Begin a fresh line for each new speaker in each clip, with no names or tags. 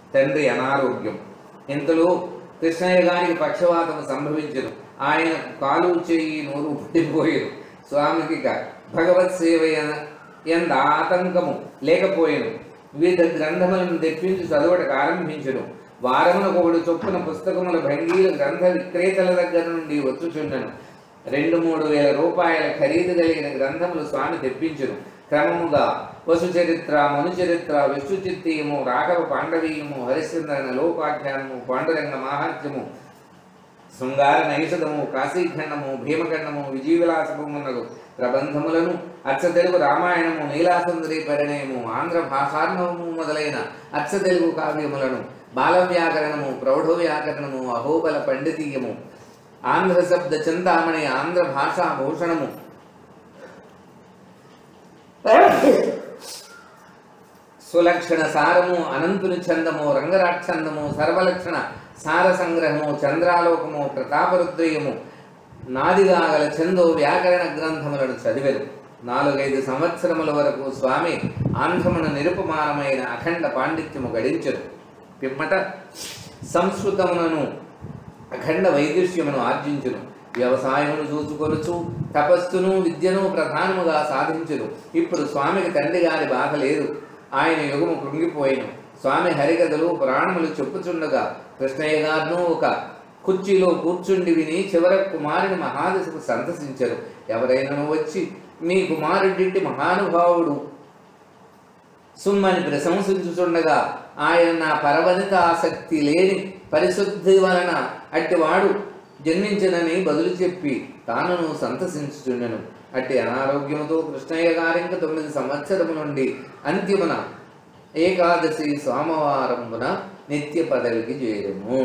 తండ్రి అనారోగ్యం ఇంతలో కృష్ణయ్య గారికి పక్షవాతం సంభవించను ఆయన కాలు చేయి నోరు పుట్టిపోయారు స్వామికి ఇక భగవత్ సేవ ఎంత ఆతంకము లేకపోయాను వివిధ గ్రంథములను తెప్పించి చదవటకు ఆరంభించను వారమునకు ఒకటి చొప్పున పుస్తకముల భంగీల గ్రంథ విక్రేతల దగ్గర నుండి వచ్చుచుండను రెండు మూడు వేల రూపాయల ఖరీదు కలిగిన గ్రంథములు స్వామి తెప్పించును క్రమముగా వసు చరిత్ర మను చరిత్ర విష్ణు చిత్తీయము రాఘవ పాండవీయము హరిశ్చంద్రన లోపాఖ్యానము పాండురంగ మాహాత్మ్యము శృంగార నైషధము కాశీఖండము భీమఖండము విజయవిలాసమున్నగు ప్రబంధములను అచ్చ తెలుగు రామాయణము నీలాసుందరి పరిణయము ఆంధ్ర భాషార్ణవము మొదలైన అచ్చ తెలుగు కావ్యములను బాల వ్యాకరణము ప్రౌఢ వ్యాకరణము అహోబల పండితీయము ఆంధ్ర శబ్ద చింతామణి ఆంధ్ర భాషా భూషణము సులక్షణ సారము అనంతుని చందము రంగరాక్షందము సర్వలక్షణ సార సంగ్రహము చంద్రాలోకము ప్రతాపరుద్రయము నాదిగాగల చందో వ్యాకరణ గ్రంథములను చదివెను నాలుగైదు సంవత్సరముల వరకు స్వామి ఆంధ్రమున నిరుపమానమైన అఖండ పాండిత్యము గడించరు పిమ్మట సంస్కృతములను అఖండ వైదుష్యమును ఆర్జించును వ్యవసాయమును చూచుకొనుచు తపస్సును విద్యను ప్రధానముగా సాధించును ఇప్పుడు స్వామికి తండ్రి గారి బాధ లేదు ఆయన యుగము కృంగిపోయిను స్వామి హరికథలు పురాణములు చెప్పుచుండగా కృష్ణయ్య గారును ఒక కుర్చీలో కూర్చుండి విని చివర కుమారుని మహాదశకు సంతసించరు ఎవరైనా వచ్చి మీ కుమారుడింటి మహానుభావుడు సుమ్మని ప్రశంసించుచుండగా ఆయన నా పరవనిత ఆసక్తి లేని పరిశుద్ధి వలన అట్టివాడు జన్మించనని బదులు చెప్పి తానును సంతసించుచుండెను అట్టి అనారోగ్యముతో కృష్ణయ్య గారింక తొమ్మిది సంవత్సరము నుండి అంత్యమున ఏకాదశి సోమవారమున నిత్య పదవికి చేరము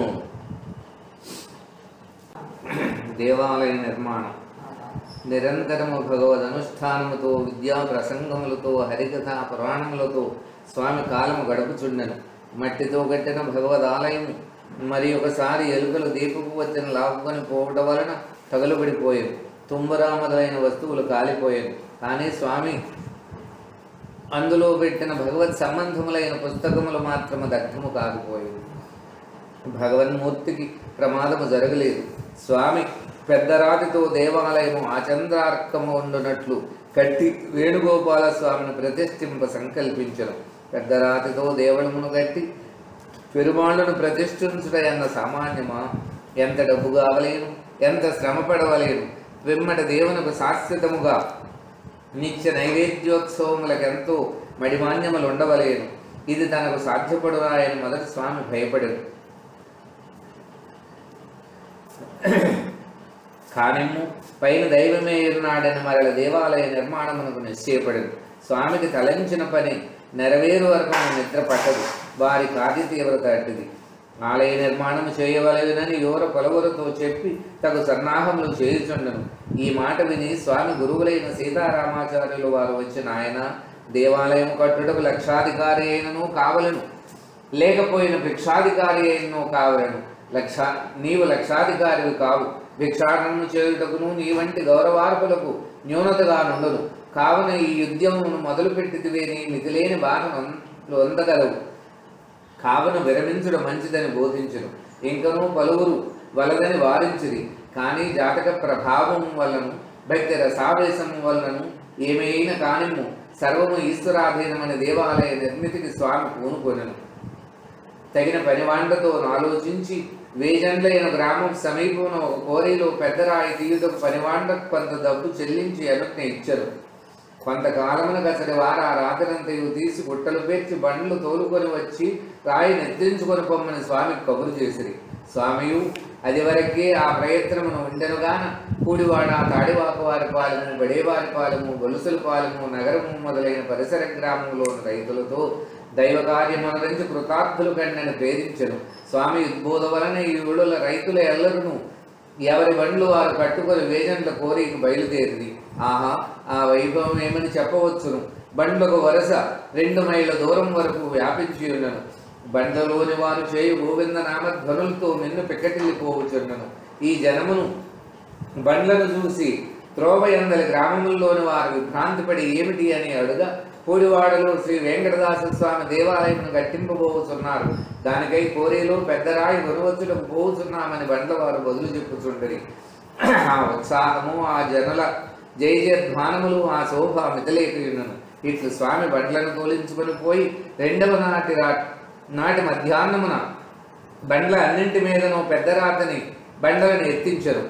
దేవాలయ నిర్మాణం నిరంతరము భగవద్ అనుష్ఠానముతో విద్యా ప్రసంగములతో హరికథ పురాణములతో స్వామి కాలము గడుపుచుండెను మట్టితో కట్టిన భగవద్ ఆలయము మరి ఒకసారి ఎలుకలు దీపపు వచ్చిన లాక్కుని పోవటం వలన తగులుబడిపోయాను తుమ్మరా మొదలైన వస్తువులు కాలిపోయాను కానీ స్వామి అందులో పెట్టిన భగవత్ సంబంధములైన పుస్తకములు మాత్రము దగ్ధము కాకపోయాయి భగవన్మూర్తికి ప్రమాదము జరగలేదు స్వామి పెద్దరాతితో దేవాలయము ఆచంద్రార్కము ఉండునట్లు కట్టి వేణుగోపాల స్వామిని ప్రతిష్ఠింప సంకల్పించను పెద్దరాతితో దేవళమును కట్టి పెరుమాళ్ళను ప్రతిష్ఠించుట అన్న సామాన్యమా ఎంత డబ్బు కావలేను ఎంత శ్రమ పడవలేను వెమ్మట దేవునకు శాశ్వతముగా నిత్య నైవేద్యోత్సవములకు ఎంతో మడిమాన్యములు ఉండవలేను ఇది తనకు సాధ్యపడునాయని మొదటి స్వామి భయపడరు కానిమ్ము పైన దైవమే ఉన్నాడని మరల దేవాలయ నిర్మాణమునకు నిశ్చయపడదు స్వామికి తలంచిన పని నెరవేరు వరకు నిద్ర పట్టదు వారి కార్య తీవ్రత అట్టిది ఆలయ నిర్మాణం చేయవలెనని యువర పొలవరతో చెప్పి తగు సన్నాహములు చేయుచుండను ఈ మాట విని స్వామి గురువులైన సీతారామాచార్యులు వారు వచ్చిన ఆయన దేవాలయం కట్టుటకు లక్షాధికారి అయినను కావలను లేకపోయిన భిక్షాధికారి అయినను కావలను లక్ష నీవు లక్షాధికారివి కావు భిక్షాటనము చేయుటకును నీ వంటి గౌరవార్పులకు న్యూనతగా నుండదు కావున ఈ యుద్ధమును మొదలుపెట్టితివే నీ మితిలేని బాధ పొందగలవు కావున విరమించుడు మంచిదని బోధించును ఇంకనూ పలువురు వలదని వారించిరి కానీ జాతక ప్రభావం వలన భక్తి రసావేశం వలనను ఏమైనా కానిమ్ము సర్వము ఈశ్వరాధీనమని దేవాలయ నిర్మితికి స్వామి పూనుకొనెను తగిన పనివాండతో ఆలోచించి వేజండ్లైన గ్రామం సమీపంలో ఒక కోరిలో పెద్దరాయి తీయుటకు పనివాండకు కొంత డబ్బు చెల్లించి అనుజ్ఞ ఇచ్చరు కొంతకాలమున గతడి వారు ఆ రాత్రంతయు తీసి గుట్టలు పేర్చి బండ్లు తోలుకొని వచ్చి రాయి నెత్తించుకొని పొమ్మని స్వామికి కబురు చేసిరి స్వామియు అది వరకే ఆ ప్రయత్నమును ఉండెనుగాన కూడివాడ తాడివాక వారి పాలెము బడేవారి పాలెము గొలుసుల పాలెము నగరము మొదలైన పరిసర గ్రామంలోని రైతులతో దైవ కార్యమనరించి కృతార్థులు కండని ప్రేరించను స్వామి ఉద్బోధ వలన ఈ ఊళ్ళ రైతుల ఎల్లరును ఎవరి బండ్లు వారు కట్టుకొని వేజంట్ల కోరిక బయలుదేరింది ఆహా ఆ వైభవం ఏమని చెప్పవచ్చును బండ్లకు వరుస రెండు మైళ్ళ దూరం వరకు వ్యాపించి ఉన్నను బండ్లలోని వారు చేయు గోవింద నామధ్వనులతో మిన్ను పిక్కటిల్లిపోవచ్చున్నను ఈ జనమును బండ్లను చూసి త్రోవ ఎందలి గ్రామముల్లోని వారు విభ్రాంతిపడి ఏమిటి అని అడుగా పూడివాడలో శ్రీ వెంకటదాస స్వామి దేవాలయమును కట్టింపబోతున్నారు దానికై కోరేలో పెద్దరాయి వరువచ్చులకు పోతున్నామని బండ్ల వారు బదులు చెప్పుచుండరి ఆ ఉత్సాహము ఆ జనుల జయ జయధ్వానములు ఆ శోభ మితలేకయున్నను ఇట్లు స్వామి బండ్లను తోలించుకొని పోయి రెండవ నాటి రా నాటి మధ్యాహ్నమున బండ్ల అన్నింటి మీదను పెద్ద రాతని బండ్లను ఎత్తించరు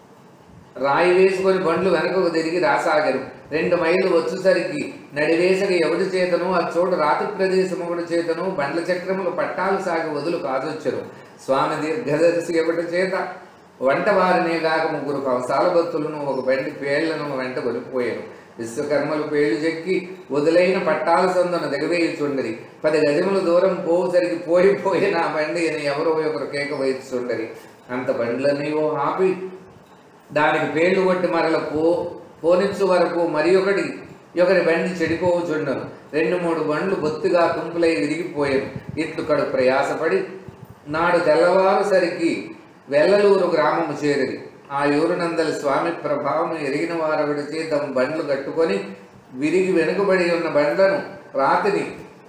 రాయి వేసుకొని బండ్లు వెనకకు తిరిగి రాసాగరు రెండు మైళ్ళు వచ్చేసరికి నడివేసక ఎవడి చేతను ఆ చోటు రాతి ప్రదేశం ఒకటి చేతను బండ్ల చక్రములు పట్టాలు సాగి వదులు కాదొచ్చరు స్వామి దీర్ఘదర్శి ఎవటి చేత వంట వారినే కాక ముగ్గురు కంసాల భక్తులను ఒక బండి పేళ్లను వెంట కొలిపోయారు విశ్వకర్మలు పేళ్లు చెక్కి వదులైన పట్టాల సందున దిగవేయుచుండరి పది గజముల దూరం పోసరికి పోయిపోయిన ఆ బండి అని ఎవరో ఒకరు కేక వేయుచుండరి అంత బండ్లన్నీవో ఆపి దానికి పేర్లు కొట్టి మరల పో పోనిచ్చు వరకు మరి ఒకటి ఒకరి బండి చెడిపోవచుండను రెండు మూడు బండ్లు బొత్తుగా తుంపులై విరిగిపోయాను ఇట్లు కడు ప్రయాసపడి నాడు తెల్లవారుసరికి వెల్లలూరు గ్రామము చేరిది ఆ ఊరునందలి స్వామి ప్రభావం ఎరిగిన వారొకటి తమ బండ్లు కట్టుకొని విరిగి వెనుకబడి ఉన్న బండ్లను రాతిని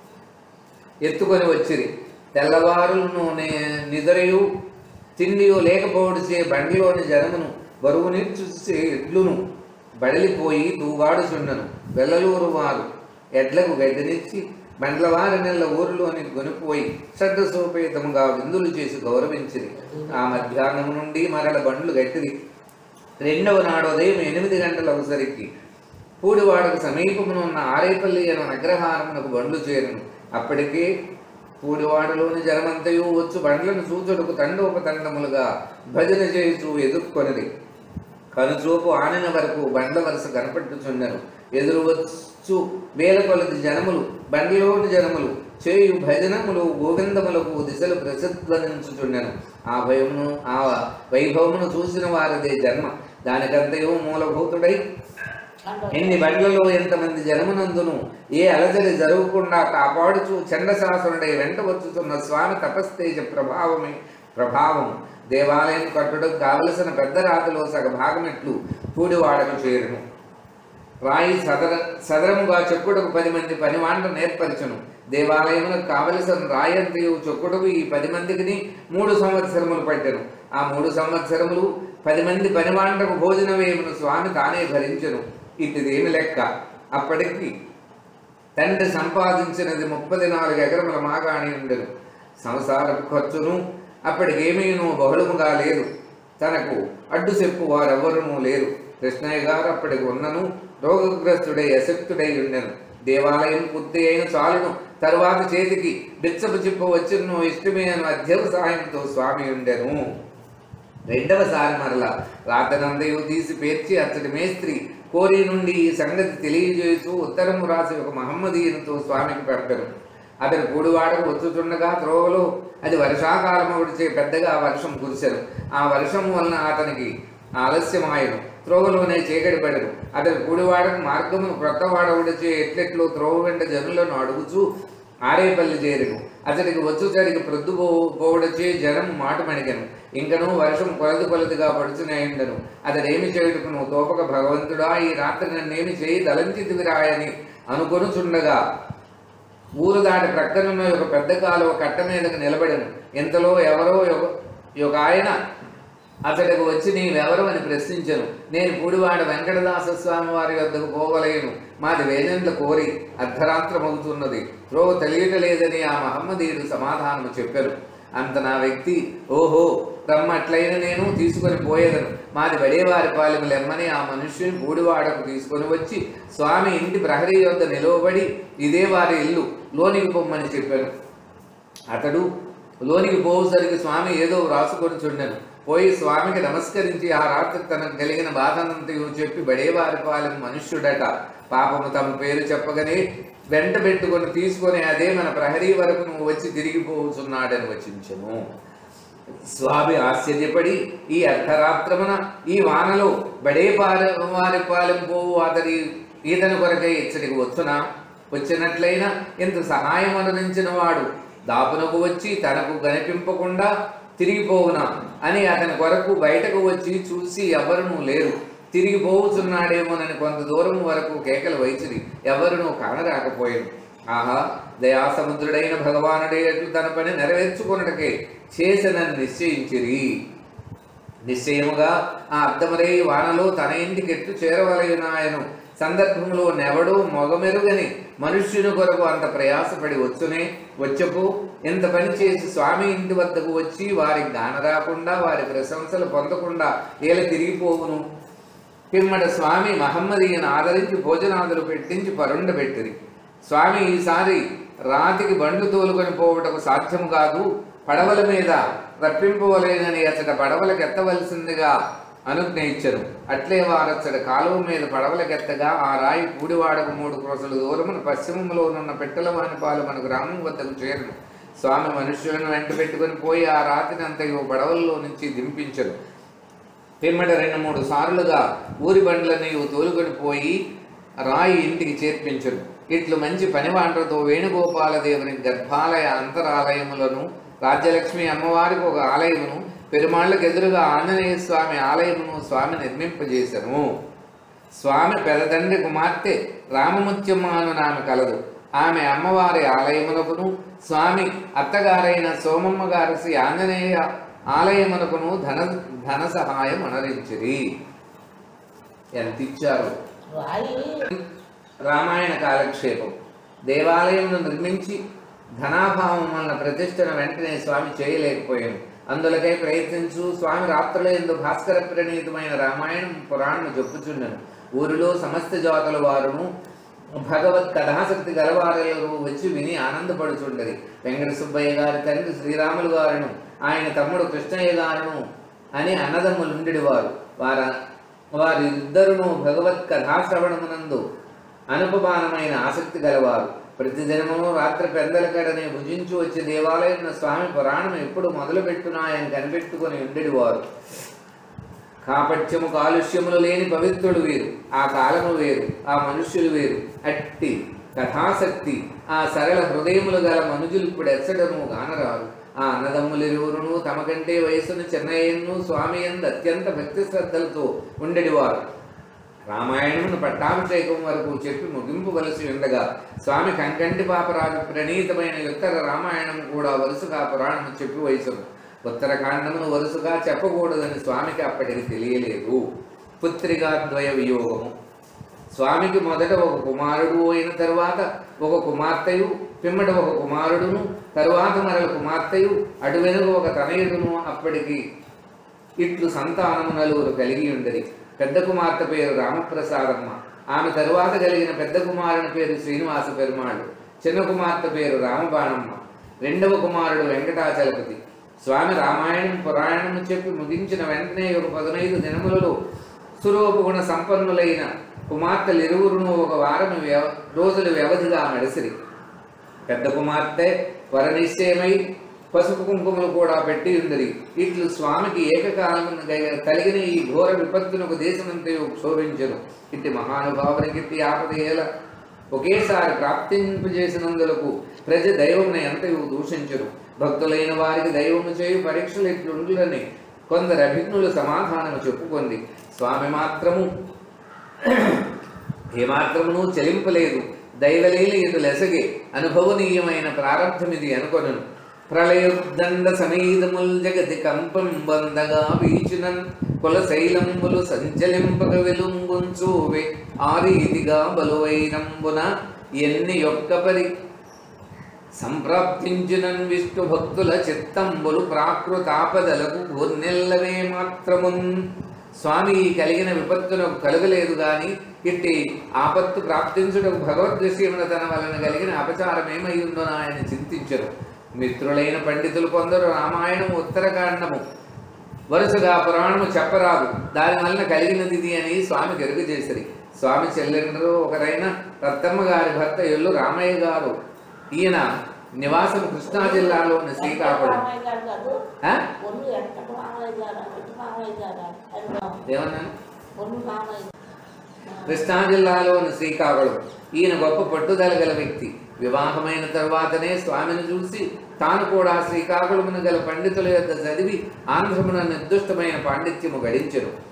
ఎత్తుకొని వచ్చిరి తెల్లవారులను నే- నిద్రయు తిండియు లేకపోవడిచే బండిలోని జనమును బరువుని చూసే ఎడ్లును బడలిపోయి దూగాడుచుండను వెల్లలూరు వారు ఎడ్లకు గడ్డనిచ్చి బండ్ల వారి నెల ఊరిలోని కొనిపోయి శ్రద్ధ సోపేతముగా విందులు చేసి గౌరవించిరి ఆ మధ్యాహ్నం నుండి మరల బండ్లు గట్టిది రెండవ నాడు ఉదయం ఎనిమిది గంటల అవసరికి పూడివాడకు సమీపమున ఉన్న ఆరేపల్లి అనే నగ్రహారమునకు బండ్లు చేరును అప్పటికే పూడివాడలోని జనమంతయు వచ్చు బండ్లను చూచుటకు తండోపతండములుగా భజన చేయుచు ఎదుర్కొనిది కనుచూపు ఆనిన వరకు బండ్ల వరుస కనపట్టుచుండెను ఎదురు వచ్చు వేల కొలది జనములు బండిలోని జనములు చేయు భజనములు గోవిందములకు దిశలు ప్రసిద్ధనించుచుండెను ఆ భయమును ఆ వైభవమును చూసిన వారిదే జన్మ దానికంతయు మూలభూతుడై ఎన్ని బండ్లలో ఎంతమంది జనమునందును ఏ అలజడి జరగకుండా కాపాడుచు చండశాసనుడై వెంట వచ్చుతున్న స్వామి తపస్తేజ ప్రభావమే ప్రభావం దేవాలయం కట్టడం కావలసిన పెద్ద రాతిలో సగ భాగమెట్లు పూడివాడకు చేరును రాయి సదర సదరముగా చెక్కుడుకు పది మంది పనివాండ నేర్పరచును దేవాలయమునకు కావలసిన రాయంతయు చెక్కుడుకు ఈ పది మందికి మూడు సంవత్సరములు పట్టెను ఆ మూడు సంవత్సరములు పది మంది పనివాండకు భోజన వేయమును స్వామి తానే భరించెను ఇటుదేమి లెక్క అప్పటికి తండ్రి సంపాదించినది ముప్పది నాలుగు ఎకరముల మాగాణి ఉండెను సంసార ఖర్చును అప్పటికేమీనూ బహుళముగా లేదు తనకు అడ్డు చెప్పు వారెవ్వరూ లేరు కృష్ణయ్య గారు అప్పటికి ఉన్నను రోగగ్రస్తుడై అశక్తుడై ఉండెను దేవాలయం పూర్తి అయిన చాలును తరువాత చేతికి బిచ్చపు చిప్ప వచ్చిను ఇష్టమే అని అధ్యవసాయంతో స్వామి ఉండెను రెండవసారి మరలా రాతనందయు తీసి పేర్చి అతడి మేస్త్రి కోరి నుండి ఈ సంగతి తెలియజేస్తూ ఉత్తరము రాసి ఒక మహమ్మదీయునితో స్వామికి పంపెను అతడు కూడివాడకు వచ్చుచుండగా త్రోవలో అది వర్షాకాలం ఒకటిచే పెద్దగా వర్షం కురిసెను ఆ వర్షం వలన అతనికి ఆలస్యమాయను త్రోవలోనే చీకటి పడను అతడు కూడివాడకు మార్గమును క్రొత్తవాడ ఉడిచే ఎట్లెట్లో త్రోవ వెంట జనులను అడుగుచూ ఆరేపల్లి చేరును అతడికి వచ్చుచడికి ప్రొద్దు పోవడచే జనం మాట మణిగను ఇంకను వర్షం కొలది కొలదిగా పడుచునేయుండను అతడేమి చేయుటకు నువ్వు తోపక భగవంతుడా ఈ రాత్రి నన్నేమి చేయి తలంచితివిరాయని అనుకొనుచుండగా ఊరు దాటి ప్రక్కనున్న ఒక పెద్ద కాలువ కట్ట మీదకు నిలబడను ఇంతలో ఎవరో ఒక- ఒక ఆయన అతడికి వచ్చి నీవెవరు అని ప్రశ్నించను నేను పూడివాడ వెంకటదాస స్వామి వారి వద్దకు పోవలేను మాది వేదెండ్ల కోరి అర్ధరాత్రమవుతున్నది త్రోవ తెలియటలేదని ఆ మహమ్మదీయుడు సమాధానము చెప్పారు అంత నా వ్యక్తి ఓహో రమ్మట్లయిన నేను తీసుకొని పోయేదను మాది బడేవారి పాలెము లెమ్మని ఆ మనుష్యుని పూడివాడకు తీసుకొని వచ్చి స్వామి ఇంటి ప్రహరీ వద్ద నిలవబడి ఇదే వారి ఇల్లు లోనికి పొమ్మని చెప్పాను అతడు లోనికి పోవుసరికి స్వామి ఏదో వ్రాసుకొని చుండెను పోయి స్వామికి నమస్కరించి ఆ రాత్రి తనకు కలిగిన బాధనంతయు చెప్పి బడేవారి పాలెం మనుష్యుడట పాపము తమ పేరు చెప్పగానే వెంట పెట్టుకొని తీసుకొని అదే మన ప్రహరీ వరకు నువ్వు వచ్చి తిరిగిపోతున్నాడని వచించము స్వామి ఆశ్చర్యపడి ఈ అర్ధరాత్రమున ఈ వానలో బడే పాల వారి పాలెం పోవు అతడి ఈతని కొరకై ఇచ్చడికి వచ్చునా వచ్చినట్లయినా ఇంత సహాయం అనురించిన వాడు దాపునకు వచ్చి తనకు కనిపింపకుండా తిరిగిపోవునా అని అతని కొరకు బయటకు వచ్చి చూసి ఎవరునూ లేరు తిరిగి పోవుచున్నాడేమోనని కొంత దూరం వరకు కేకలు వైచిరి ఎవరునూ కానరాకపోయాను ఆహా దయాసముద్రుడైన భగవానుడే అట్లు తన పని నెరవేర్చుకొనుటకే చేసనని నిశ్చయించిరి నిశ్చయముగా ఆ అద్దమరే వానలో తన ఇంటికి ఎత్తు చేరవలయునాయను సందర్భంలో నెవడు మొగమెరుగని మనుష్యుని కొరకు అంత ప్రయాసపడి వచ్చునే వచ్చపు ఇంత పని చేసి స్వామి ఇంటి వద్దకు వచ్చి వారికి గాన రాకుండా వారి ప్రశంసలు పొందకుండా ఏల తిరిగిపోవును పిమ్మట స్వామి మహమ్మదీయను ఆదరించి భోజనాదులు పెట్టించి పరుండబెట్టిరి స్వామి ఈసారి రాతికి బండ్లు తోలుకొని పోవటకు సాధ్యము కాదు పడవల మీద రప్పింపవలేనని అతడ పడవలకు ఎత్తవలసిందిగా అనుజ్ఞయించరు అట్లే వారచ్చడ కాలువ మీద పడవలకెత్తగా ఆ రాయి పూడివాడకు మూడు క్రోసల దూరమున పశ్చిమంలోనున్న పెట్టలవాని పాలు మన గ్రామం వద్దకు చేరును స్వామి మనుష్యులను వెంట పెట్టుకొని పోయి ఆ రాతిని అంతయో పడవల్లో నుంచి దింపించరు పిమ్మట రెండు మూడు సార్లుగా ఊరి బండ్లని తోలుకొని పోయి రాయి ఇంటికి చేర్పించరు ఇట్లు మంచి పనివాండ్రతో వేణుగోపాల దేవుని గర్భాలయ అంతరాలయములను రాజ్యలక్ష్మి అమ్మవారికి ఒక ఆలయమును పెరుమాళ్ళకు ఎదురుగా ఆంజనేయ స్వామి ఆలయమును స్వామి నిర్మింపజేశను స్వామి పెదతండ్రి కుమార్తె రామముత్యమ్మ అను ఆమె కలదు ఆమె అమ్మవారి ఆలయమునకును స్వామి అత్తగారైన సోమమ్మ గారి శ్రీ ఆంజనేయ ఆలయమునకును ధన ధన సహాయం అనరించిరి ఎంత ఇచ్చారు
రాయి
రామాయణ కాలక్షేపం దేవాలయంను నిర్మించి ధనాభావం వలన ప్రతిష్టను వెంటనే స్వామి చేయలేకపోయాను అందులకై ప్రయత్నించు స్వామి రాత్రుల ఎందు భాస్కర ప్రణీతమైన రామాయణం పురాణము చెప్పుచున్నను ఊరిలో సమస్త జాతుల వారును భగవత్ కథాశక్తి గలవారెల్లరూ వచ్చి విని ఆనందపడుచుండరి వెంకట సుబ్బయ్య గారి తండ్రి శ్రీరాములు గారును ఆయన తమ్ముడు కృష్ణయ్య గారును అని అన్నదమ్ములుండెడివారు వార వారిద్దరును భగవత్ కథాశ్రవణమునందు అనుపమానమైన ఆసక్తి గలవారు ప్రతిదినమును రాత్రి పెందలకడనే భుజించు వచ్చి దేవాలయం స్వామి పురాణం ఎప్పుడు మొదలుపెట్టునాయని కనిపెట్టుకొని ఉండేవారు కాపట్యము కాలుష్యములు లేని పవిత్రుడు వేరు ఆ కాలము వేరు ఆ మనుష్యులు వేరు అట్టి కథాశక్తి ఆ సరళ హృదయములు గల మనుజులు ఇప్పుడు ఎచ్చడము గానరారు ఆ అన్నదమ్ములిరువురును తమ కంటే వయసును చిన్నయ్యను స్వామి ఎందు అత్యంత భక్తి శ్రద్ధలతో ఉండేవారు రామాయణమును పట్టాభిషేకం వరకు చెప్పి ముగింపవలసి ఉండగా స్వామి కంకంటి పాపరాజు ప్రణీతమైన ఉత్తర రామాయణం కూడా వరుసగా పురాణము చెప్పి వయసును ఉత్తరకాండమును వరుసగా చెప్పకూడదని స్వామికి అప్పటికి తెలియలేదు పుత్రికా ద్వయ వియోగము స్వామికి మొదట ఒక కుమారుడు అయిన తరువాత ఒక కుమార్తెయు పిమ్మట ఒక కుమారుడును తరువాత మరల కుమార్తెయు అటు వెనుక ఒక తనయుడును అప్పటికి ఇట్లు సంతానము నలుగురు కలిగి ఉండరి పెద్ద కుమార్తె పేరు రామప్రసాదమ్మ ఆమె తరువాత కలిగిన పెద్ద కుమారుని పేరు శ్రీనివాస పెరుమాళ్ళు చిన్న కుమార్తె పేరు రామబాణమ్మ రెండవ కుమారుడు వెంకటాచలపతి స్వామి రామాయణం పురాణము చెప్పి ముగించిన వెంటనే ఒక పదనైదు దినములలో సురూపగుణ సంపన్నులైన కుమార్తెలు ఇరువురును ఒక వారం వ్యవ రోజుల వ్యవధిగా నడిసిరి పెద్ద కుమార్తె వర నిశ్చయమై పసుపు కుంకుమలు కూడా పెట్టి ఉందరి ఇట్లు స్వామికి ఏకకాలమున గ- కలిగిన ఈ ఘోర విపత్తునకు దేశమంతయు క్షోభించను ఇట్టి మహానుభావునికి ఇట్టి ఆపదేల ఒకేసారి ప్రాప్తింపజేసినందులకు ప్రజ దైవమును ఎంతయు దూషించరు భక్తులైన వారికి దైవము చేయు పరీక్షలు ఇట్లుండులని కొందరు అభిజ్ఞులు సమాధానము చెప్పుకుంది స్వామి మాత్రము ఏమాత్రమును చెలింపలేదు దైవలీల ఇటు లెసగే అనుభవనీయమైన ప్రారంభమిది అనుకొనను ప్రళయోద్దండ సమీదముల్ జగతి కంపం బందగా వీచునన్ కులశైలంబులు సంచలింపక వెలుంగుంచూవే ఆ రీతిగా బలువైనంబున ఎన్ని యొక్క పరి సంప్రాప్తించినన్ విష్ణు భక్తుల చిత్తంబులు ప్రాకృతాపదలకు గొన్నెల్లవే మాత్రమున్ స్వామి ఈ కలిగిన విపత్తునకు కలుగలేదు గాని ఇట్టి ఆపత్తు ప్రాప్తించుటకు భగవద్విషయమున తన వలన కలిగిన అపచారమేమయ్యుందో ఆయన చింతించరు మిత్రులైన పండితులు కొందరు రామాయణము ఉత్తరకాండము వరుసగా పురాణము చెప్పరాదు దాని వలన కలిగినది ఇది అని స్వామి గెరుగు చేసిరి స్వామి చెల్లెండ్రు ఒకరైన రత్తమ్మ గారి భర్త ఎల్లు రామయ్య గారు ఈయన నివాసం కృష్ణా జిల్లాలోని శ్రీకాకుళం
రామయ్య గారు కాదు
ఆ?
పొన్ను వెంకట రామయ్య గారు వెంకట రామయ్య గారు అది రాము.
ఏమన్నాను
పొన్ను రామయ్య
కృష్ణా జిల్లాలోని శ్రీకాకుళం ఈయన గొప్ప పట్టుదల గల వ్యక్తి వివాహమైన తరువాతనే స్వామిని చూసి తాను కూడా శ్రీకాకుళమును గల పండితుల యొక్క చదివి ఆంధ్రమున నిర్దుష్టమైన పాండిత్యము గడించెను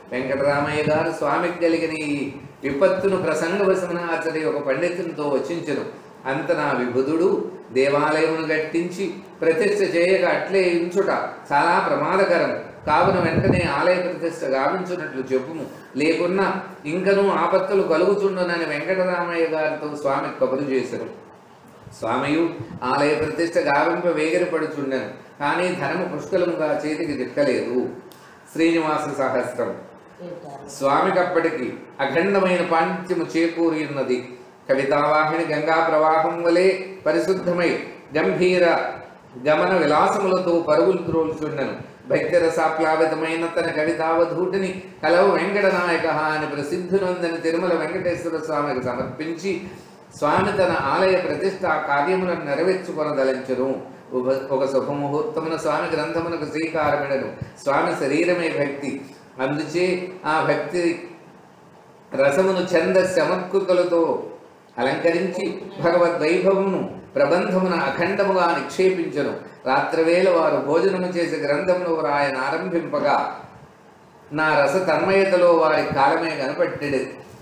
వెంకటరామయ్య గారు స్వామికి కలిగిన ఈ విపత్తును ప్రసంగవశమున అతడి ఒక పండితునితో వచ్చించను అంత నా విభుదుడు దేవాలయమును గట్టించి ప్రతిష్ఠ చేయక అట్లే ఇంచుట చాలా ప్రమాదకరం కావున వెంటనే ఆలయ ప్రతిష్ఠ గావించున్నట్లు చెప్పుము లేకున్నా ఇంకనూ ఆపత్తులు కలుగుతుండునని వెంకటరామయ్య గారితో స్వామి కబురు చేశారు స్వామియు ఆలయ ప్రతిష్ఠ గావింప వేగిరపడుచుండెను కానీ ధనము పుష్కలముగా చేతికి దిక్కలేదు శ్రీనివాస సహస్రం స్వామికప్పటికి అఖండమైన పాండిత్యము చేకూరి ఉన్నది కవితావాహిని గంగా ప్రవాహం వలె పరిశుద్ధమై గంభీర గమన విలాసములతో పరుగులు త్రోలుచుండెను భక్తిరసాప్లావితమైన తన కవితావధూటిని కలవ వెంకటనాయక అని ప్రసిద్ధునందని తిరుమల వెంకటేశ్వర స్వామికి సమర్పించి స్వామి తన ఆలయ ప్రతిష్ఠా కార్యములను నెరవేర్చుకొనదలించును ఉభ- ఒక శుభముహూర్తమున స్వామి గ్రంథమునకు శ్రీకారమిడను స్వామి శరీరమే భక్తి అందుచే ఆ భక్తి రసమును ఛంద చమత్కృతులతో అలంకరించి భగవద్వైభవమును ప్రబంధమున అఖండముగా నిక్షేపించను రాత్రివేళ వారు భోజనము చేసి గ్రంథమును రాయన ఆరంభింపగా నా రస తన్మయతలో వారి కాలమే కనపట్టెడి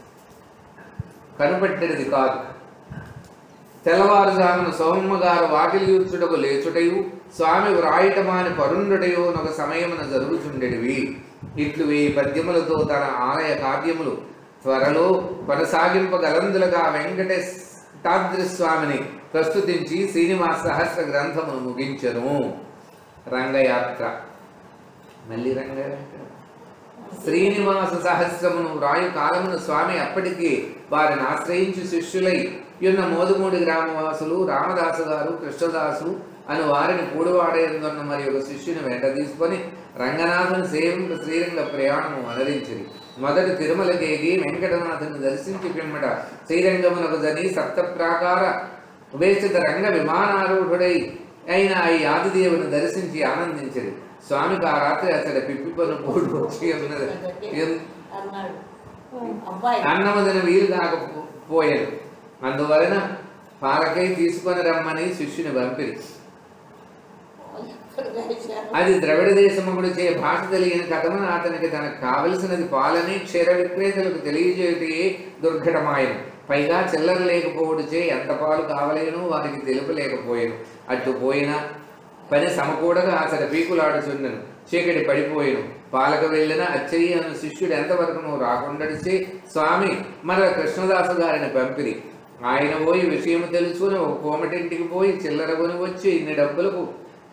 కనపట్టెడిది కాదు తెల్లవారుజామున సోమమ్మ గారు వాకిలి యూచుటకు లేచుటయు స్వామి వ్రాయటమాని పరుండుటయు ఒక సమయమున జరుగుచుండెడివి ఇట్లు ఈ పద్యములతో తన ఆలయ కార్యములు త్వరలో కొనసాగింపగలందులుగా వెంకటేష్టాద్రి స్వామిని ప్రస్తుతించి శ్రీనివాస సహస్ర గ్రంథమును ముగించెను రంగయాత్ర మళ్ళీ రంగయాత్ర శ్రీనివాస సహస్రమును రాయు కాలమును స్వామి అప్పటికి వారిని ఆశ్రయించి శిష్యులై ఉన్న మోదుమూడి గ్రామవాసులు రామదాసు గారు కృష్ణదాసు అని వారిని కూడువాడేందున్న మరి ఒక శిష్యుని వెంట తీసుకొని రంగనాథుని సేవింప శ్రీరంగ ప్రయాణము అనరించింది మొదటి తిరుమలకేగి వెంకటనాథుని దర్శించి పిమ్మట శ్రీరంగమునకు జని సప్త ప్రాకార ఉపేక్షిత రంగ విమానారూఢుడై అయిన ఈ ఆదిదేవుని దర్శించి ఆనందించరు స్వామికి ఆ రాత్రి అతడి పిప్పి పను పోడు వచ్చి ఉన్నది ఎన్-
అన్నాడు అబ్బాయి
అన్నమదిన వీలు కాకపోయాడు అందువలన పాలకై తీసుకొని రమ్మని శిష్యుని పంపిరి
ఎక్కడ వేశారు
అది ద్రవిడ దేశముడు చే భాష తెలియని కథమున అతనికి తనకు కావలసినది పాలని క్షీర విక్రేతలకు తెలియజేయటే దుర్ఘటమాయను పైగా చిల్లర లేకపోవడుచే ఎంత పాలు కావలేను వారికి తెలుపలేకపోయాను అటు పోయిన పని సమకూడగా అతడు పీకులాడుచుండెను చీకటి పడిపోయాను పాలక వెళ్ళిన అచ్చయ్య అను శిష్యుడు ఎంతవరకు నువ్వు రాకుండడిచే స్వామి మన కృష్ణదాసు గారిని పంపిరి ఆయన పోయి విషయం తెలుసుకుని ఒక కోమటింటికి పోయి చిల్లర కొని వచ్చి ఇన్ని డబ్బులకు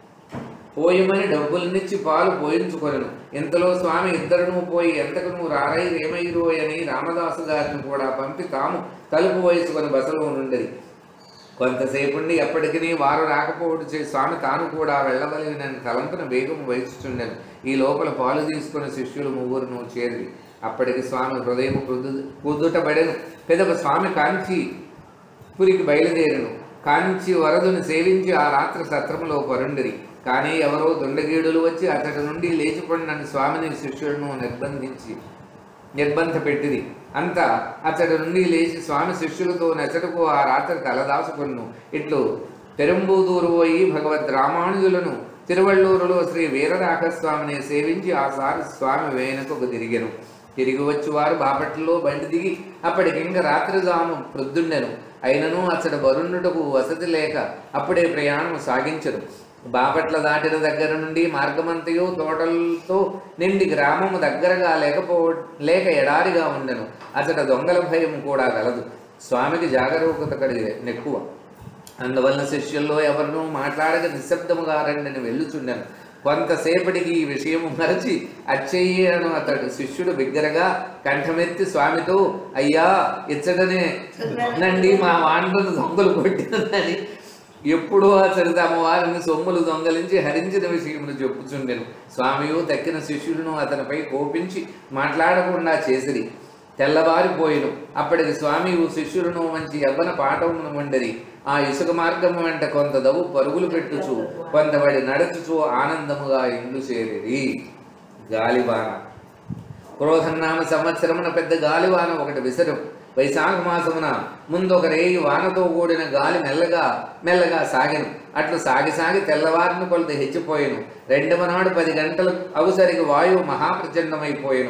పోయమని డబ్బులనిచ్చి పాలు పోయించుకొనను ఇంతలో స్వామి ఇద్దరును పోయి ఎంతకు నువ్వు రారై రేమయ్యరు అని రామదాసు గారిని కూడా పంపి తాము తలుపు వయసుకొని బసలో నుండేది కొంతసేపుండి ఎప్పటికీ వారు రాకపోవడం చే స్వామి తాను కూడా వెళ్ళవలెనని తలంపున వేగం వహిస్తుండెను ఈ లోపల పాలు తీసుకున్న శిష్యులు ముగ్గురును చేరి అప్పటికి స్వామి హృదయం కుదు కుదుటబడెను పెదవ స్వామి కాంచి పురికి బయలుదేరను కాంచి వరదుని సేవించి ఆ రాత్రి సత్రములో పరుండిరి కానీ ఎవరో దుండగీడులు వచ్చి అతడి నుండి లేచిపడినని స్వామిని శిష్యులను నిర్బంధించి నిర్బంధ పెట్టింది అంతా అతడి నుండి లేచి స్వామి శిష్యులతో నచ్చటకు ఆ రాత్రి తలదాచుకొను ఇట్లు పెరంబూదూరు పోయి భగవద్ రామానుజులను తిరువళ్ళూరులో శ్రీ వీరరాఘస్వామిని సేవించి ఆ సారి స్వామి వేనకు తిరిగెను తిరిగి వచ్చి వారు బాపట్లలో బండి దిగి అప్పటికింక రాత్రి జాము ప్రొద్దుండెను అయినను అతడు వరుణుటకు వసతి లేక అప్పుడే ప్రయాణం సాగించరు బాపట్ల దాటిన దగ్గర నుండి మార్గమంతయు తోటలతో నిండి గ్రామము దగ్గరగా లేకపో లేక ఎడారిగా ఉండెను అతడు దొంగల భయం కూడా కలదు స్వామికి జాగరూకత కలిగి ఎక్కువ అందువలన శిష్యుల్లో ఎవరినూ మాట్లాడక నిశ్శబ్దముగా రండిని వెళ్ళుచుండెను కొంతసేపటికి ఈ విషయము మరచి అచ్చయ్యను అతడు శిష్యుడు బిగ్గరగా కంఠమెత్తి స్వామితో అయ్యా ఇచ్చటనే నండి మా వాండ్రను దొంగలు కొట్టినదని ఎప్పుడో అతడు తమ వారిని సొమ్ములు దొంగలించి హరించిన విషయమును చెప్పుచుండెను స్వామియు తక్కిన శిష్యులను అతనిపై కోపించి మాట్లాడకుండా చేసిరి తెల్లవారిపోయిను అప్పటికి స్వామి శిష్యులను మంచి యవ్వన పాఠమును ఉండేది ఆ ఇసుక మార్గము వెంట కొంత దవ్వు పరుగులు పెట్టుచు కొంతబడి నడుచుచు ఆనందముగా ఇండ్లు చేరిరి గాలివాన క్రోధన్నామ సంవత్సరమున పెద్ద గాలివాన ఒకటి విసరు వైశాఖ మాసమున ముందు ఒక రేయి వానతో కూడిన గాలి మెల్లగా మెల్లగా సాగెను అట్లు సాగి సాగి తెల్లవారిని కొలత హెచ్చిపోయెను రెండవ నాడు పది గంటలు అవసరికి వాయువు మహాప్రచండమైపోయెను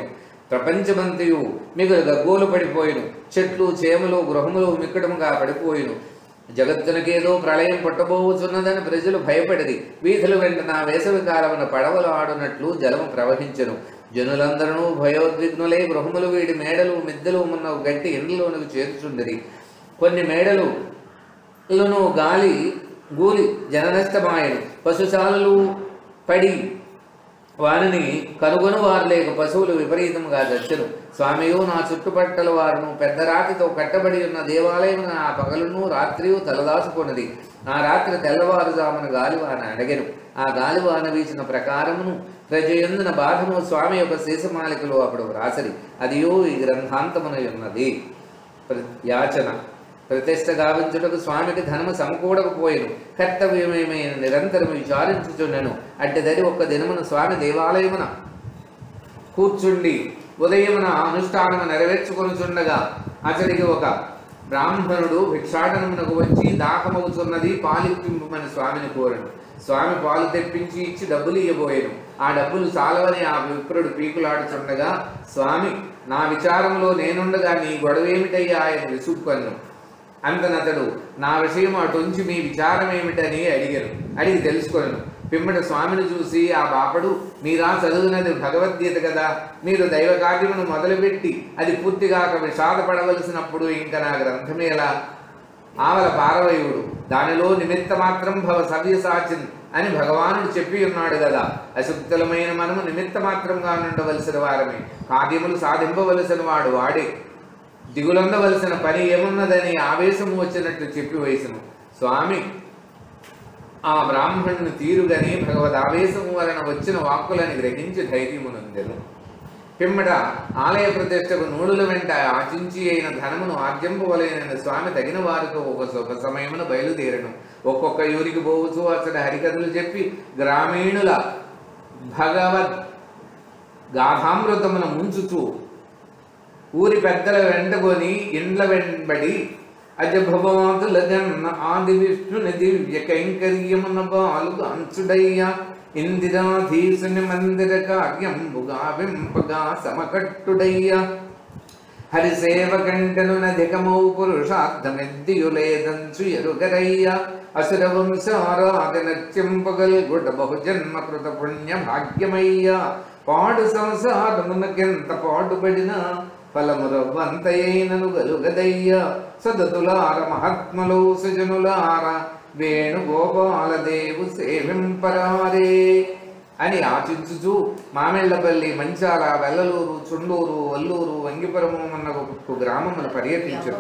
ప్రపంచమంతయు మీకు గగ్గోలు పడిపోయిను చెట్లు చేమలు గృహములు మిక్కడముగా పడిపోయిను జగత్తునకేదో ప్రళయం పుట్టబోచున్నదని ప్రజలు భయపడిది వీధులు వెంట నా వేసవి కాలమున పడవలు ఆడునట్లు జలము ప్రవహించెను జనులందరూ భయోద్విగ్నులై గృహములు వీడి మేడలు మిద్దెలు ఉన్న గట్టి ఇండ్లలోనికి చేర్చుండది కొన్ని మేడలు లను గాలి గూలి జననష్టమాయను పశుశాలలు పడి వారిని కనుగొను వారు లేక పశువులు విపరీతంగా దచ్చను స్వామియు నా చుట్టుపక్కల వారును పెద్ద రాతితో కట్టబడి ఉన్న దేవాలయం ఆ పగలును రాత్రియు తలదాచుకున్నది ఆ రాత్రి తెల్లవారుజామున గాలివాన అడగెను ఆ గాలివాన వీచిన ప్రకారమును ప్రజయందున బాధను స్వామి యొక్క శేషమాలికలో అప్పుడు వ్రాసరి అదియో ఈ గ్రంథాంతమున ఉన్నది ప్ర- యాచన ప్రతిష్ట గావించుటకు స్వామికి ధనము సమకూడకపోయేను కర్తవ్యమేమైన నిరంతరం విచారించుచున్నను అడ్డదరి ఒక్క దినమున స్వామి దేవాలయమున కూర్చుండి ఉదయమున అనుష్ఠానము నెరవేర్చుకొనుచుండగా అతడికి ఒక బ్రాహ్మణుడు భిక్షాటనమునకు వచ్చి దాహమవుతున్నది పాలిప్పింపమని స్వామిని కోరను స్వామి పాలు తెప్పించి ఇచ్చి డబ్బులు ఇవ్వబోయాను ఆ డబ్బులు చాలవని ఆ విప్రుడు పీకులాడుచుండగా స్వామి నా విచారంలో నేనుండగా నీ గొడవేమిటయ్యా ఆయన విసుక్కొన్ను అంతనతడు నా విషయం అటుంచి మీ విచారం ఏమిటని అడిగాను అడిగి తెలుసుకొనను పిమ్మట స్వామిని చూసి ఆ బాపడు మీరా చదువునది భగవద్గీత కదా మీరు దైవ కార్యమును మొదలుపెట్టి అది పూర్తిగాక విషాదపడవలసినప్పుడు ఇంకా నా గ్రంథమేలా ఆవల పారవయుడు దానిలో నిమిత్త మాత్రం భవ సవ్యసాచిన్ అని భగవానుడు చెప్పి ఉన్నాడు కదా అశుద్ధలమైన మనము నిమిత్త మాత్రంగా ఉండవలసిన వారమే కార్యములు సాధింపవలసిన వాడు వాడే దిగులొందవలసిన పని ఏమున్నదని ఆవేశము వచ్చినట్టు చెప్పి వయసును స్వామి ఆ బ్రాహ్మణుని తీరుగని భగవద్ ఆవేశము వలన వచ్చిన వాక్కులని గ్రహించి ధైర్యమునందెను పిమ్మట ఆలయ ప్రతిష్టకు నూడుల వెంట ఆచించి అయిన ధనమును ఆర్జింపవలైన స్వామి తగిన వారితో ఒక ఒక సమయమున బయలుదేరను ఒక్కొక్క ఊరికి పోవచ్చు అతడు హరికథలు చెప్పి గ్రామీణుల భగవద్ గాథామృతమును ముంచుచూ ఊరి పెద్దల వెంటకొని ఇండ్ల వెంబడి అజభవాదుల గన్న ఆది విష్ణుని దివ్య కైంకర్యమున బాలుగా అంచుడయ్యా ఇందిరాధీసుని మందిర కార్యంబుగా వింపగా సమకట్టుడయ్యా హరిసేవకంటను నధికమౌ పురుషార్థమెద్దియులేదంచు ఎరుగరయ్య అసుర వంశారాధనత్యంపగల్ గుడ బహుజన్మ కృత పుణ్య భాగ్యమయ్య పాడు సంసారమునకెంత పాడుబడిన ఫలమురవ్వంతయైనను గలుగదయ్య సదతులార మహాత్మలో సుజనులార వేణుగోపాలదేవు సేవింపరారే అని ఆచించుచూ మామిళ్లపల్లి మంచాల వెల్లలూరు చుండూరు వల్లూరు వంగిపురము అన్న ఒక గ్రామమును పర్యటించరు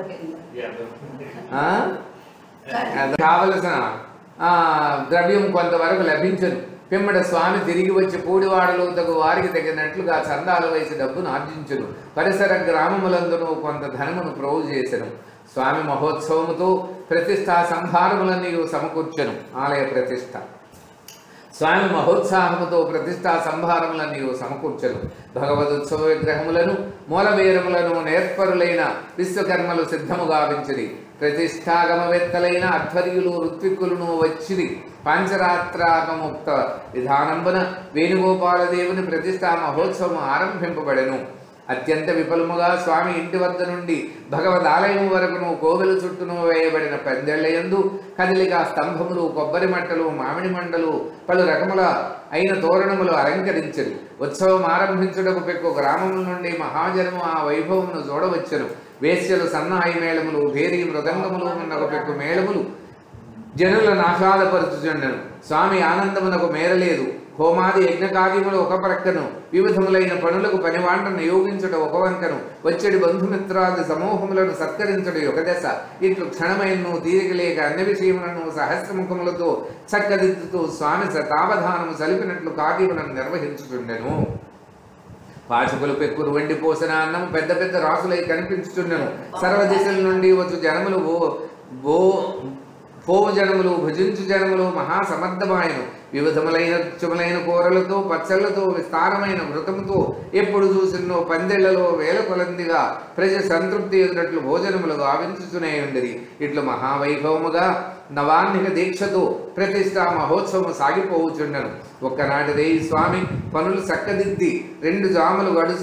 ఆ? అది కావలసిన ఆ, ద్రవ్యం కొంతవరకు లభించను పిమ్మట స్వామి తిరిగి వచ్చి పూడివాడలో తగు వారికి తగినట్లుగా చందాలు వేసి డబ్బును ఆర్జించును పరిసర గ్రామములందును కొంత ధనమును ప్రోగు చేసెను స్వామి మహోత్సవముతో ప్రతిష్టా సంభారములన్నీ సమకూర్చెను ఆలయ ప్రతిష్ట స్వామి మహోత్సాహముతో ప్రతిష్టా సంభారములన్నీ సమకూర్చను భగవదుత్సవ విగ్రహములను మూలవేరములను నేర్పరులైన విశ్వకర్మలు సిద్ధము గావించిరి ప్రతిష్టాగమవేత్తలైన అధ్వర్యులు ఋత్విక్కులను వచ్చిరి పాంచరాత్రాగముక్త విధానంబున వేణుగోపాలదేవుని ప్రతిష్టా మహోత్సవం ఆరంభింపబడెను అత్యంత విపులముగా స్వామి ఇంటి వద్ద నుండి భగవద్ ఆలయం వరకును కోవెల చుట్టూను వేయబడిన పందెళ్లయందు కదిలిగా స్తంభములు కొబ్బరి మట్టలు మామిడి మండలు పలు రకముల అయిన తోరణములు అలంకరించరు ఉత్సవం ఆరంభించుటకు పెక్కు గ్రామముల నుండి మహాజనము ఆ వైభవమును చూడవచ్చును వేశ్యలు సన్నాయి మేళములు భేరీ మృదంగములు ఉన్నకు పెక్కు మేళములు జనులను ఆహ్లాదపరుచుచుండెను స్వామి ఆనందమునకు మేరలేదు హోమాది యజ్ఞకార్యములు ఒక ప్రక్కను వివిధములైన పనులకు పనివాంటను నియోగించుట ఒక వంకను వచ్చడి బంధుమిత్రాది సమూహములను సత్కరించుట ఒక దశ ఇట్లు క్షణమైనను తీరిక లేక అన్ని విషయములను సహస్రముఖములతో చక్కదిద్దుతూ స్వామి శతావధానము సలిపినట్లు కార్యములను నిర్వహించుచుండెను పాచకులు పెక్కురు వండి పోసిన అన్నం పెద్ద పెద్ద రాసులై కనిపించుచుండెను సర్వదిశల నుండి వచ్చు జనములు ఓ ఓ పోవు జనములు భుజించు జనములు మహాసమర్థమాయను వివిధములైన రుచుములైన కూరలతో పచ్చళ్లతో విస్తారమైన వృతముతో ఎప్పుడు చూసినో పందెళ్లలో వేల కొలందిగా ప్రజ సంతృప్తి ఎదురట్లు భోజనములు గావించుచునే ఉండిరి ఇట్లు మహావైభవముగా నవాన్నిక దీక్షతో ప్రతిష్టా మహోత్సవం సాగిపోవుచుండెను ఒక్కనాటి రేయి స్వామి పనులు చక్కదిద్ది రెండు జాములు గడుసు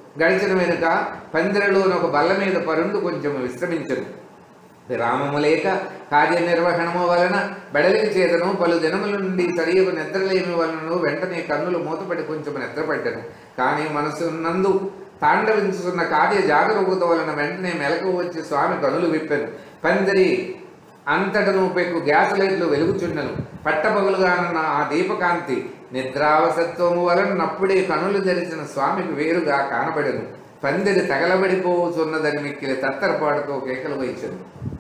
గడిచిన వెనుక పందిరలోని ఒక బల్ల మీద పరుండు కొంచెం విశ్రమించరు విరామము లేక కార్యనిర్వహణము వలన బెడలికి చేతను పలు దినముల నుండి సరియకు నిద్రలేమి వలన వెంటనే కన్నులు మూతపడి కొంచెం నిద్రపడ్డను కానీ మనసు నందు తాండవించుతున్న కార్య జాగరూకత వలన వెంటనే మెలకు వచ్చి స్వామి కనులు విప్పెను పందిరి అంతటను పెక్కు గ్యాస్ లైట్లు వెలుగుచుండను పట్టపగులుగానున్న ఆ దీపకాంతి నిద్రావసత్వము వలన నప్పుడే కనులు తెరిచిన స్వామికి వేరుగా కానబడెను పందిరి తగలబడిపోతున్నదని మిక్కిలి తత్తరపాటుతో కేకలు వేయించను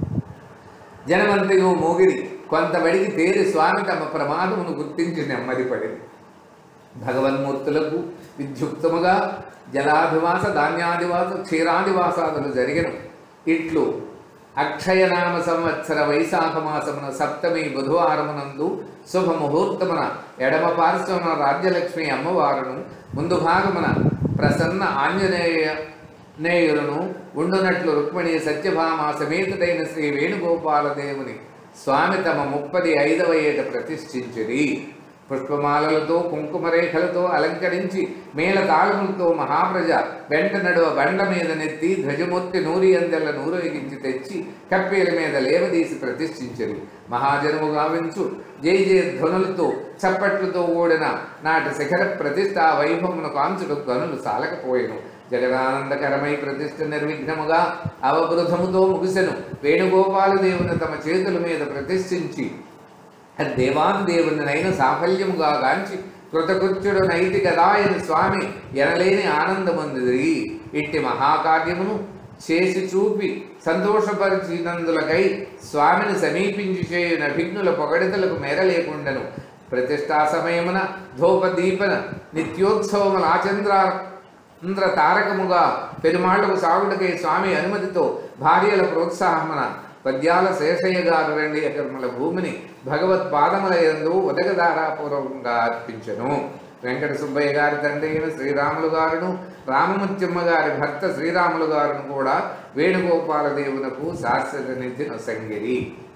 జనమంతయు మోగిరి కొంతబడికి తేరి స్వామి తమ ప్రమాదమును గుర్తించి నెమ్మదిపడింది భగవన్మూర్తులకు విద్యుక్తముగా జలాధివాస ధాన్యాదివాస క్షీరాదివాసాదులు జరిగను ఇట్లు అక్షయనామ సంవత్సర వైశాఖ మాసమున సప్తమి బుధవారమునందు శుభముహూర్తమున ఎడమ పార్శ్వమున రాజ్యలక్ష్మి అమ్మవారును ముందు భాగమున ప్రసన్న ఆంజనేయ నేయులను ఉండునట్లు రుక్మిణి సత్యభామ సమేతుడైన శ్రీ వేణుగోపాల దేవుని స్వామి తమ ముప్పది ఐదవ ఏట ప్రతిష్ఠించిరి పుష్పమాలలతో కుంకుమరేఖలతో అలంకరించి మేళ తాళములతో మహాప్రజ వెంట నడువ బండ మీద నెత్తి ధ్వజమూర్తి నూరి అందెల నూరేగించి తెచ్చి కప్పేల మీద లేవదీసి ప్రతిష్ఠించరు మహాజనము గావించు జై జయ ధ్వనులతో చప్పట్లతో ఓడిన నాటి శిఖర ప్రతిష్ట వైభవమును కాంచుడు గనులు సాలకపోయెను జగదానందకరమై ప్రతిష్ఠ నిర్విఘ్నముగా అవబృధముతో ముగిసెను వేణుగోపాల దేవుని తమ చేతుల మీద ప్రతిష్ఠించి దేవానుదేవునినైన సాఫల్యముగా గాంచి కృతకృత్యుడు నైతి గదాయని స్వామి ఎనలేని ఆనందమందిరి ఇట్టి మహాకార్యమును చేసి చూపి సంతోషపరిచినందులకై స్వామిని సమీపించి చేయున విఘ్నుల పొగడితలకు మేర లేకుండను ప్రతిష్టా సమయమున ధూపదీపన నిత్యోత్సవముల ఆచంద్ర ఇంద్ర తారకముగా పెరుమాళ్లకు సాగుడికై స్వామి అనుమతితో భార్యల ప్రోత్సాహమున పద్యాల శేషయ్య గారు రెండు ఎకరముల భూమిని భగవత్ పాదముల యందు ఉదకధారాపూర్వకంగా అర్పించను వెంకట సుబ్బయ్య గారి తండ్రి అయిన శ్రీరాములు గారును రామముత్యమ్మ గారి భర్త శ్రీరాములు గారును కూడా వేణుగోపాల దేవునకు శాశ్వత నిధి నొసంగిరి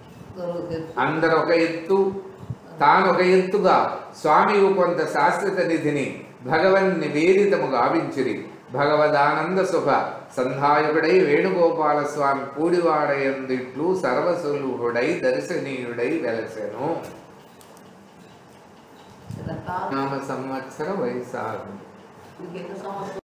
అందరు ఒక ఎత్తు తాను ఒక ఎత్తుగా స్వామి కొంత శాశ్వత నిధిని భగవన్ నివేదితము గావించిరి భగవదానంద సుఖ సంధాయకుడై వేణుగోపాల స్వామి పూడివాడయందిట్లు సర్వసులుడై దర్శనీయుడై వెలసెను నామ సంవత్సర వైశాఖం
ఇంకెన్ని సంవత్సరాలు